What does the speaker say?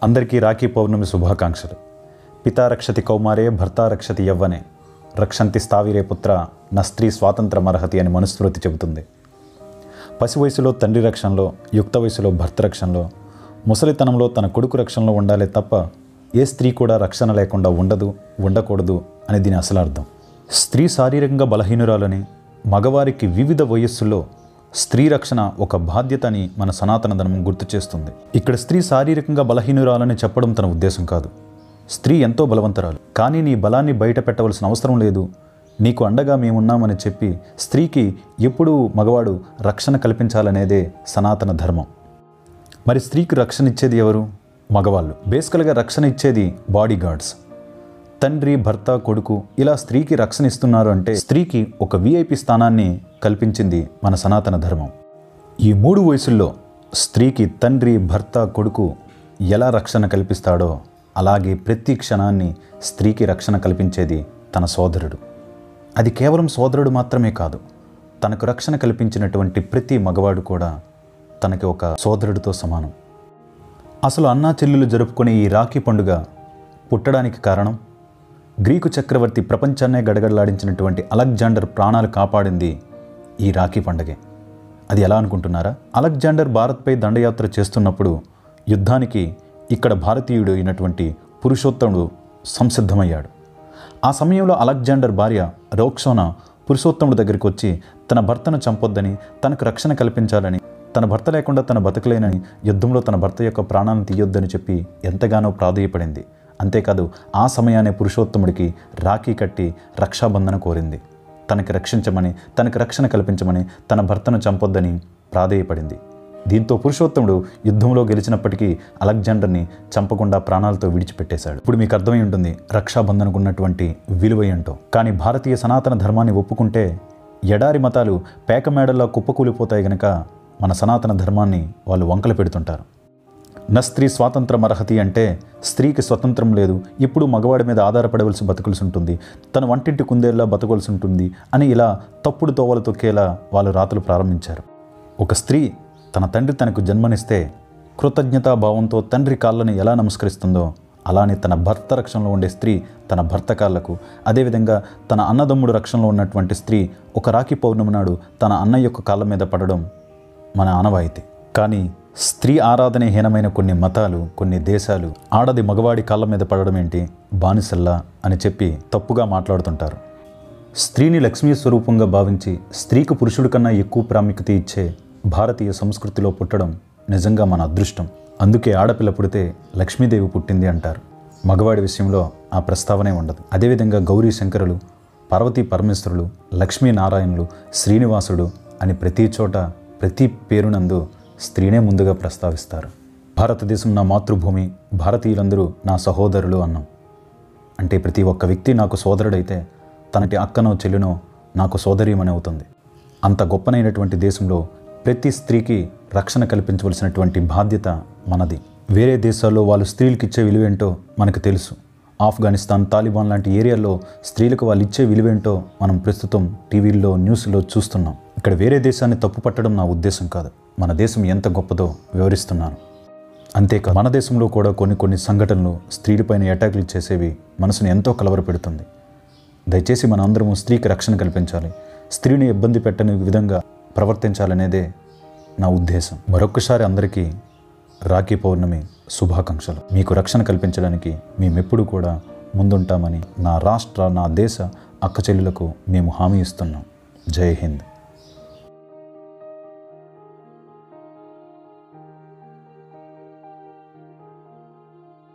అందరికీ రాఖీ పౌర్ణమి శుభాకాంక్షలు పితా రక్షతి కౌమారే భర్త రక్షతి యవ్వనే రక్షంతి స్థావిరే పుత్ర నా స్త్రీ స్వాతంత్రమర్హతి అని మనుస్మృతి చెబుతుంది పసి వయసులో తండ్రి రక్షణలో యుక్త వయసులో భర్త రక్షణలో ముసలితనంలో తన కొడుకు రక్షణలో ఉండాలి తప్ప ఏ స్త్రీ కూడా రక్షణ లేకుండా ఉండదు ఉండకూడదు అని దీని అసలు అర్థం స్త్రీ శారీరకంగా బలహీనురాలని మగవారికి వివిధ వయస్సుల్లో స్త్రీ రక్షణ ఒక బాధ్యత అని మన సనాతన ధర్మం గుర్తు చేస్తుంది ఇక్కడ స్త్రీ శారీరకంగా బలహీనురాలని చెప్పడం తన ఉద్దేశం కాదు స్త్రీ ఎంతో బలవంతరాలు కానీ నీ బలాన్ని బయట పెట్టవలసిన అవసరం లేదు నీకు అండగా మేమున్నామని చెప్పి స్త్రీకి ఎప్పుడూ మగవాడు రక్షణ కల్పించాలనేదే సనాతన ధర్మం మరి స్త్రీకి రక్షణ ఇచ్చేది ఎవరు మగవాళ్ళు బేసికల్గా రక్షణ ఇచ్చేది బాడీ గార్డ్స్ తండ్రి భర్త కొడుకు ఇలా స్త్రీకి రక్షణ ఇస్తున్నారు అంటే స్త్రీకి ఒక విఐపి స్థానాన్ని కల్పించింది మన సనాతన ధర్మం ఈ మూడు వయసుల్లో స్త్రీకి తండ్రి భర్త కొడుకు ఎలా రక్షణ కల్పిస్తాడో అలాగే ప్రతి క్షణాన్ని స్త్రీకి రక్షణ కల్పించేది తన సోదరుడు అది కేవలం సోదరుడు మాత్రమే కాదు తనకు రక్షణ కల్పించినటువంటి ప్రతి మగవాడు కూడా తనకి ఒక సోదరుడితో సమానం అసలు అన్నా చెల్లెలు జరుపుకునే ఈ రాఖీ పండుగ పుట్టడానికి కారణం గ్రీకు చక్రవర్తి ప్రపంచాన్నే గడగడలాడించినటువంటి అలెగ్జాండర్ ప్రాణాలు కాపాడింది ఈ రాఖీ పండగే అది ఎలా అనుకుంటున్నారా అలెగ్జాండర్ భారత్పై దండయాత్ర చేస్తున్నప్పుడు యుద్ధానికి ఇక్కడ భారతీయుడు అయినటువంటి పురుషోత్తముడు సంసిద్ధమయ్యాడు ఆ సమయంలో అలెగ్జాండర్ భార్య రోక్షోన పురుషోత్తముడి దగ్గరికి వచ్చి తన భర్తను చంపొద్దని తనకు రక్షణ కల్పించాలని తన భర్త లేకుండా తన బతకలేనని యుద్ధంలో తన భర్త యొక్క ప్రాణాలను తీయొద్దని చెప్పి ఎంతగానో ప్రాధేయపడింది అంతేకాదు ఆ సమయానే పురుషోత్తముడికి రాఖీ కట్టి రక్షాబంధన కోరింది తనకి రక్షించమని తనకి రక్షణ కల్పించమని తన భర్తను చంపొద్దని ప్రాధేయపడింది దీంతో పురుషోత్తముడు యుద్ధంలో గెలిచినప్పటికీ అలెగ్జాండర్ని చంపకుండా ప్రాణాలతో విడిచిపెట్టేశాడు ఇప్పుడు మీకు అర్థమై ఉంటుంది రక్షాబంధనకు ఉన్నటువంటి విలువ ఏంటో కానీ భారతీయ సనాతన ధర్మాన్ని ఒప్పుకుంటే ఎడారి మతాలు పేకమేడల్లో కుప్పకూలిపోతాయి గనక మన సనాతన ధర్మాన్ని వాళ్ళు వంకలు పెడుతుంటారు నా స్త్రీ స్వాతంత్రం అర్హతి అంటే స్త్రీకి స్వతంత్రం లేదు ఇప్పుడు మగవాడి మీద ఆధారపడవలసి బతకవలసి ఉంటుంది తన వంటింటి కుందేలా బతకవలసి ఉంటుంది అని ఇలా తప్పుడు తోవలు తొక్కేలా వాళ్ళు రాతలు ప్రారంభించారు ఒక స్త్రీ తన తండ్రి తనకు జన్మనిస్తే కృతజ్ఞతాభావంతో తండ్రి కాళ్ళని ఎలా నమస్కరిస్తుందో అలానే తన భర్త రక్షణలో ఉండే స్త్రీ తన భర్త కాళ్ళకు అదేవిధంగా తన అన్నదమ్ముడు రక్షణలో ఉన్నటువంటి స్త్రీ ఒక రాఖీ పౌర్ణమి నాడు తన అన్న యొక్క కాళ్ళ మీద పడడం మన ఆనవాయితీ కానీ స్త్రీ ఆరాధనే హీనమైన కొన్ని మతాలు కొన్ని దేశాలు ఆడది మగవాడి కాళ్ళ మీద పడడం ఏంటి బానిసల్లా అని చెప్పి తప్పుగా మాట్లాడుతుంటారు స్త్రీని లక్ష్మీ స్వరూపంగా భావించి స్త్రీకి పురుషుడి కన్నా ఎక్కువ ప్రాముఖ్యత ఇచ్చే భారతీయ సంస్కృతిలో పుట్టడం నిజంగా మన అదృష్టం అందుకే ఆడపిల్ల పుడితే లక్ష్మీదేవి పుట్టింది అంటారు మగవాడి విషయంలో ఆ ప్రస్తావనే ఉండదు అదేవిధంగా గౌరీ శంకరులు పార్వతీ పరమేశ్వరులు లక్ష్మీనారాయణులు శ్రీనివాసుడు అని ప్రతి చోట ప్రతి పేరునందు స్త్రీనే ముందుగా ప్రస్తావిస్తారు భారతదేశం నా మాతృభూమి భారతీయులందరూ నా సహోదరులు అన్నాం అంటే ప్రతి ఒక్క వ్యక్తి నాకు సోదరుడైతే తనకి అక్కనో చెల్లినో నాకు సోదరీమని అవుతుంది అంత గొప్పనైనటువంటి దేశంలో ప్రతి స్త్రీకి రక్షణ కల్పించవలసినటువంటి బాధ్యత మనది వేరే దేశాల్లో వాళ్ళు స్త్రీలకు ఇచ్చే విలువేంటో మనకు తెలుసు ఆఫ్ఘనిస్తాన్ తాలిబాన్ లాంటి ఏరియాల్లో స్త్రీలకు వాళ్ళు ఇచ్చే విలువేంటో మనం ప్రస్తుతం టీవీల్లో న్యూస్లో చూస్తున్నాం ఇక్కడ వేరే దేశాన్ని తప్పు పట్టడం నా ఉద్దేశం కాదు మన దేశం ఎంత గొప్పదో వివరిస్తున్నాను అంతేకాదు మన దేశంలో కూడా కొన్ని కొన్ని సంఘటనలు స్త్రీలపైన అటాకులు చేసేవి మనసును ఎంతో కలవరపెడుతుంది దయచేసి మన అందరము స్త్రీకి రక్షణ కల్పించాలి స్త్రీని ఇబ్బంది పెట్టని విధంగా ప్రవర్తించాలనేదే నా ఉద్దేశం మరొక్కసారి అందరికీ రాఖీ పౌర్ణమి శుభాకాంక్షలు మీకు రక్షణ కల్పించడానికి మేమెప్పుడు కూడా ముందుంటామని నా రాష్ట్ర నా దేశ అక్క చెల్లెలకు మేము హామీ ఇస్తున్నాం జై హింద్